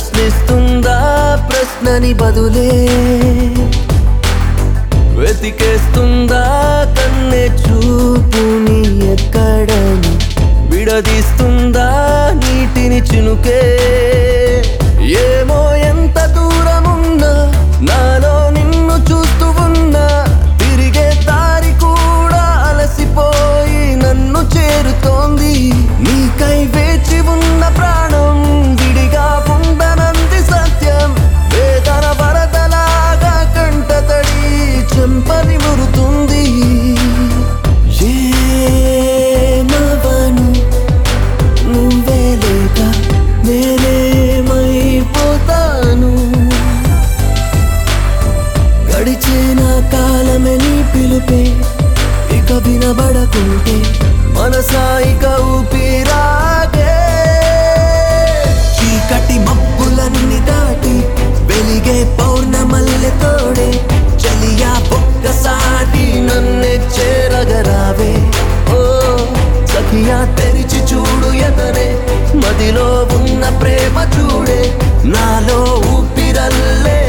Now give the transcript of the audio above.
ప్రశ్నిస్తుందా ప్రశ్నని బదులే వెతికేస్తుందా కన్నె చూపుని ఎక్కడని విడదీస్తుందా నీటిని చినుకే ఏమో ఎంత దూరమున్నా నాలో నిన్ను చూస్తూ ఉన్నా తిరిగే దారి కూడా అలసిపోయి నన్ను చేరుతోంది నీకై వేచి ఉన్న ప్రాణం విడిగా ఉండనంది సత్యం వేదన వరదలాగా కంట తడి చెంపని మురుతుంది ఏమవను నువ్వే లేక నేనేమైపోతాను గడిచిన కాలమే నీ పిలుపే ఇక వినబడకుంటే మనసాయిక ఊపిరాగే చీకటి మబ్బులన్నీ దాటి వెలిగే పౌర్ణమల్లె తోడే చలియా ఒక్కసారి నన్నే చేరగరావే ఓ సఖియా తెరిచి చూడు ఎదనే మదిలో ఉన్న ప్రేమ చూడే నాలో ఊపిరల్లే